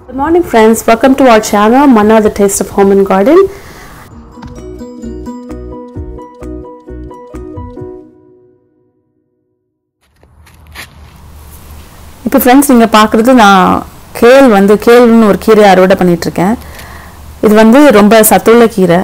Good morning, friends. Welcome to our channel, Manna the Taste of Home and Garden. இப்போ friends நீங்கள் பார்க்குறது நான் கேள் வந்து கேள்னு ஒரு கீரை அறுவடை பண்ணிட்டு இருக்கேன் இது வந்து ரொம்ப சத்துள்ள கீரை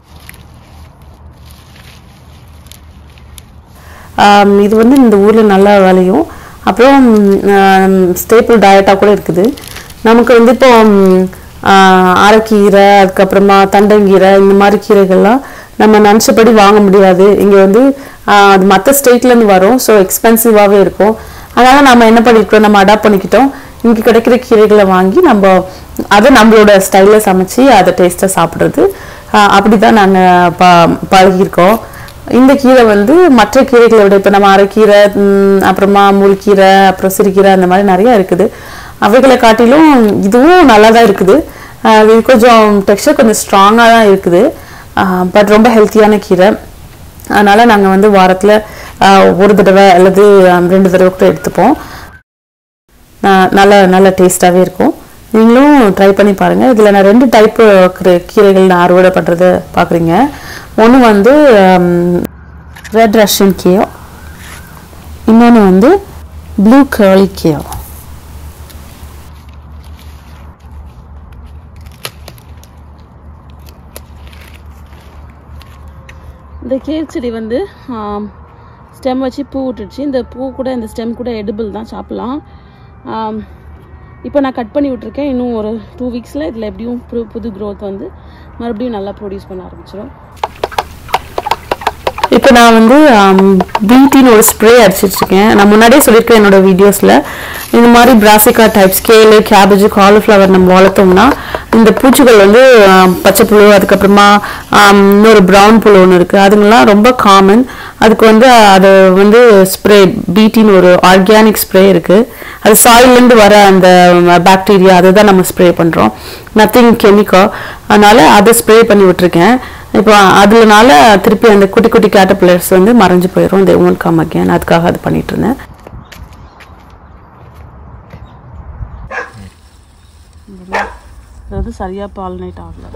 ஆம், இது வந்து இந்த ஊரில் நல்லா விளையும் அப்புறம் ஸ்டேபிள் டயட்டாக கூட இருக்குது நமக்கு வந்து இப்போ ம், ஆ, அரைக்கீரை அதுக்கப்புறமா தண்டங்கீரை இந்த மாதிரி கீரைகள்லாம் நம்ம நினச்சபடி வாங்க முடியாது இங்கே வந்து ஆ, அது மற்ற ஸ்டேட்லேருந்து வரும் ஸோ எக்ஸ்பென்சிவாகவே இருக்கும் அதனால் நம்ம என்ன பண்ணிருக்கோம் நம்ம அடாப்ட் பண்ணிக்கிட்டோம் இங்கே கிடைக்கிற கீரைகளை வாங்கி நம்ம அதை நம்மளோட ஸ்டைலில் சமைச்சு அதை டேஸ்ட்டாக சாப்பிட்றது அப்படி தான் நாங்கள் ப பழகியிருக்கோம் இந்த கீரை வந்து மற்ற கீரைகளை விட இப்போ நம்ம அரைக்கீரை ம், அப்புறமா முள்கீரை அப்புறம் சிறுகீரை அந்த மாதிரி நிறைய இருக்குது அவைகளை காட்டிலும் இதுவும் நல்லா தான் இருக்குது ஆஹ் இது கொஞ்சம் டெக்ஸ்டர் கொஞ்சம் ஸ்ட்ராங்காக தான் இருக்குது பட் ரொம்ப ஹெல்த்தியான கீரை அதனால் நாங்கள் வந்து வாரத்தில் ஒரு தடவை அல்லது ஆஹ், ரெண்டு தடவை கூட எடுத்துப்போம் ஆஹ் நல்ல நல்ல டேஸ்ட்டாகவே இருக்கும் நீங்களும் ட்ரை பண்ணி பாருங்கள் இதில் நான் ரெண்டு டைப்பு கீரைகள் நான் அறுவடை பண்ணுறதை பார்க்குறீங்க ஒன்று வந்து ரெட் ரஷ்யன் கேயோ இன்னொன்று வந்து ப்ளூ கர்ல் கேயோ இந்த கேக் செடி வந்து ஸ்டெம் வச்சு பூ விட்டுடுச்சு இந்த பூ கூட இந்த ஸ்டெம் கூட எடிபிள் தான் சாப்பிட்லாம் இப்போ நான் கட் பண்ணி விட்ருக்கேன் இன்னும் ஒரு டூ வீக்ஸில் இதில் எப்படியும் புது புது growth வந்து மறுபடியும் நல்லா ப்ரொடியூஸ் பண்ண ஆரம்பிச்சிடும் இப்போ நான் வந்து பீட்டின்னு ஒரு ஸ்ப்ரே அடிச்சிட்டு இருக்கேன் நான் முன்னாடியே சொல்லியிருக்கேன் என்னோட வீடியோஸில் இந்த மாதிரி brassica types kale cabbage cauliflower நம்ம வளர்த்தோம்னா இந்த பூச்சிகள் வந்து ஆம், பச்சை புழு அதுக்கப்புறமா ஆம், இன்னொரு ப்ரௌன் புழு ஒன்று இருக்குது அதுங்கெல்லாம் ரொம்ப காமன் அதுக்கு வந்து அது வந்து ஸ்ப்ரே பீட்டின்னு ஒரு ஆர்கானிக் ஸ்ப்ரே இருக்குது அது சாயிலேருந்து வர அந்த பாக்டீரியா அதை தான் நம்ம ஸ்ப்ரே பண்ணுறோம் நத்திங் கெமிக்கல் அதனால் அதை ஸ்ப்ரே பண்ணி விட்டுருக்கேன் இப்போ அதுலனால திருப்பி அந்த குட்டி குட்டி கேட்டபிளர்ஸ் வந்து மறைஞ்சு போயிடும் இந்த ஓன் கம் அகேன் அதுக்காக அது பண்ணிட்டு இருந்தேன் அதாவது சரியாக பாலினேட் ஆகல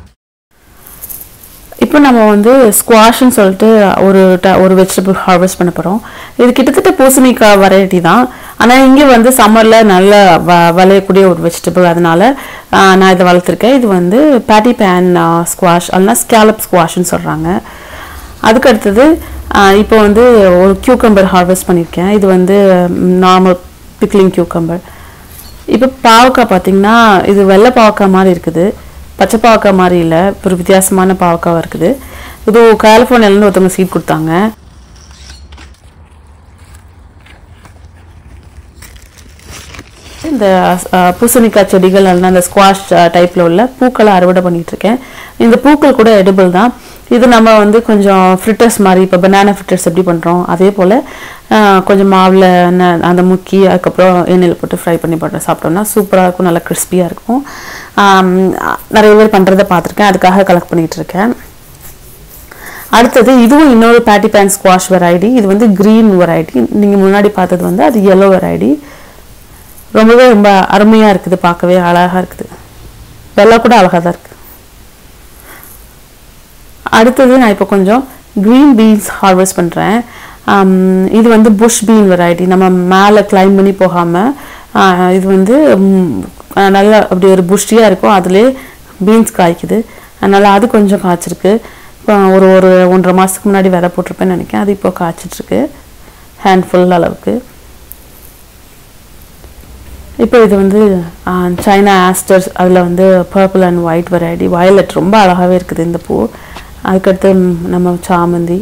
இப்போ நம்ம வந்து ஸ்குவாஷ்னு சொல்லிட்டு ஒரு ட- ஒரு வெஜிடபிள் ஹார்வெஸ்ட் பண்ண போகிறோம் இது கிட்டத்தட்ட பூசணிக்காய் வெரைட்டி தான் ஆனால் இங்கே வந்து சம்மரில் நல்ல வ விளையக்கூடிய ஒரு வெஜிடபிள் அதனால ஆஹ், நான் இதை வளர்த்துருக்கேன் இது வந்து பேட்டி பேன் ஸ்குவாஷ் அல்லனா ஸ்கேலப் ஸ்குவாஷ்னு சொல்கிறாங்க அதுக்கு அடுத்தது ஆஹ், இப்போ வந்து ஒரு கியூக்கம்பர் ஹார்வெஸ்ட் பண்ணியிருக்கேன் இது வந்து நார்மல் பிக்லிங் கியூக்கம்பர் இப்போ பாவக்காய் பார்த்தீங்கன்னா இது வெள்ளை பாவக்காய் மாதிரி இருக்குது பச்சை பாவக்காய் மாதிரி இல்லை ஒரு வித்தியாசமான பாவக்காய் இருக்குது இது கலிஃபோர்னியாலேருந்து ஒருத்தவங்க சீட் கொடுத்தாங்க இந்த அஹ், பூசணிக்காய் செடிகள் அல்லது அந்த ஸ்குவாஷ் டைப்பில் உள்ள பூக்களை அறுவடை பண்ணிட்டு இருக்கேன் இந்த பூக்கள் கூட எடிபிள் தான் இது நம்ம வந்து கொஞ்சம் ஃப்ரிட்டர்ஸ் மாதிரி இப்போ பனானா ஃப்ரிட்டர்ஸ் எப்படி பண்ணுறோம் அதே போல் கொஞ்சம் மாவில் ந- அந்த முக்கி அதுக்கப்புறம் எண்ணெயில் போட்டு ஃப்ரை பண்ணி போட்டு சாப்பிட்டோம்னா சூப்பராக இருக்கும் நல்லா கிறிஸ்பியாக இருக்கும் ஆம், நிறைய பேர் பண்ணுறதை பார்த்துருக்கேன் அதுக்காக கலெக்ட் பண்ணிட்டு இருக்கேன் அடுத்தது இதுவும் இன்னொரு பேட்டி பேன் ஸ்குவாஷ் வெரைட்டி இது வந்து க்ரீன் வெரைட்டி நீங்கள் முன்னாடி பார்த்தது வந்து அது yellow வெரைட்டி ரொம்பவே ரொம்ப அருமையாக இருக்குது பார்க்கவே அழகாக இருக்குது வெள்ளை கூட அழகாக தான் இருக்குது அடுத்தது நான் இப்போ கொஞ்சம் க்ரீன் பீன்ஸ் ஹார்வெஸ்ட் பண்ணுறேன் இது வந்து புஷ் பீன் வெரைட்டி நம்ம மேலே கிளைம் பண்ணி போகாமல் இது வந்து ம், அஹ், நல்லா அப்படி ஒரு புஷ்டியாக இருக்கும் அதுலேயே பீன்ஸ் காய்க்குது அதனால் அது கொஞ்சம் காய்ச்சிருக்கு இப்போ ஒரு ஒரு ஒன்றரை மாதத்துக்கு முன்னாடி விதை போட்டிருப்பேன்னு நினைக்கிறேன் அது இப்போ காய்ச்சிட்ருக்கு ஹேண்ட்ஃபுல் அளவுக்கு இப்போ இது வந்து சைனா ஆஸ்டர்ஸ் அதில் வந்து purple and white variety violet ரொம்ப அழகாகவே இருக்குது இந்த பூ அதுக்கடுத்து ம், நம்ம சாமந்தி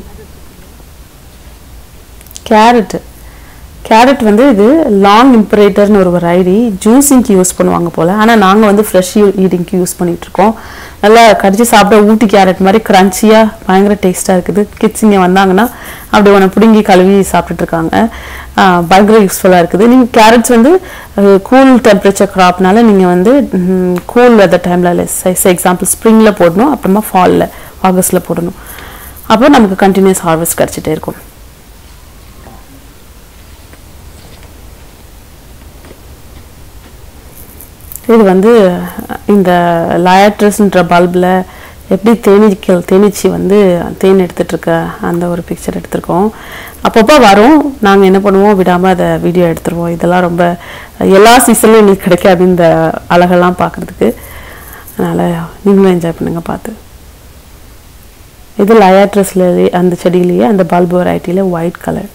கேரட்டு கேரட் வந்து இது லாங் இம்பரேட்டர்னு ஒரு வெரைட்டி ஜூஸிங்க்கு யூஸ் பண்ணுவாங்க போல் ஆனால் நாங்கள் வந்து ஃப்ரெஷ் ஈட்டிங்க்கு யூஸ் பண்ணிட்டு இருக்கோம் நல்லா கடிச்சு சாப்பிட ஊட்டி கேரட் மாதிரி க்ரன்ச்சியாக பயங்கர டேஸ்ட்டாக இருக்குது கிட்ஸ் இங்கே வந்தாங்கன்னா அப்படி ஒன்று பிடுங்கி கழுவி சாப்பிட்டுட்டு இருக்காங்க ஆஹ் பயங்கர யூஸ்ஃபுல்லாக இருக்குது நீங்கள் கேரட்ஸ் வந்து கூல் டெம்பரேச்சர் க்ராப்னால நீங்கள் வந்து கூல் வெதர் டைமில் சைஸ் எக்ஸாம்பிள் ஸ்ப்ரிங்கில் போடணும் அப்புறமா ஃபாலில் ஆகஸ்ட்டில் போடணும் அப்போ நமக்கு கண்டினியூஸ் ஹார்வெஸ்ட் கிடச்சிட்டே இருக்கும் இது வந்து இந்த லயட்ரஸ்ன்ற பல்பில் எப்படி தேனீக்கள் தேனீச்சி வந்து தேன் எடுத்துட்டு இருக்க அந்த ஒரு பிக்சர் எடுத்திருக்கோம் அப்பப்போ வரும் நாங்கள் என்ன பண்ணுவோம் விடாமல் அதை வீடியோ எடுத்துருவோம் இதெல்லாம் ரொம்ப எல்லா சீசன்லையும் எங்களுக்கு கிடைக்காது இந்த அழகெல்லாம் பார்க்குறதுக்கு அதனால் நீங்களும் என்ஜாய் பண்ணுங்கள் பார்த்து இது லயாட்ரஸ்ல அந்த செடியிலேயே அந்த பல்பு வெரைட்டியில் ஒயிட் கலர்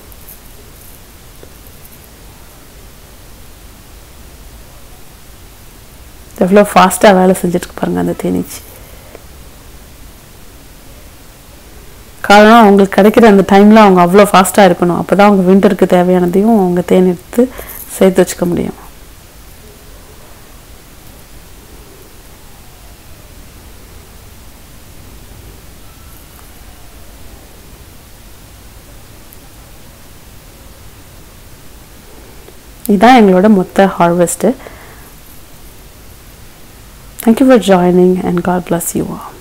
எவ்வளோ ஃபாஸ்ட்டாக வேலை செஞ்சுட்டு பாருங்க அந்த தேனீச்சி காரணம் அவங்களுக்கு கிடைக்கிற அந்த டைமில் அவங்க அவ்வளோ ஃபாஸ்ட்டாக இருக்கணும் அப்போ தான் அவங்க விண்டருக்கு தேவையானதையும் அவங்க தேன் எடுத்து சேர்த்து வச்சுக்க முடியும் இதுதான் எங்களோட மொத்த harvest Thank you for joining and God bless you all.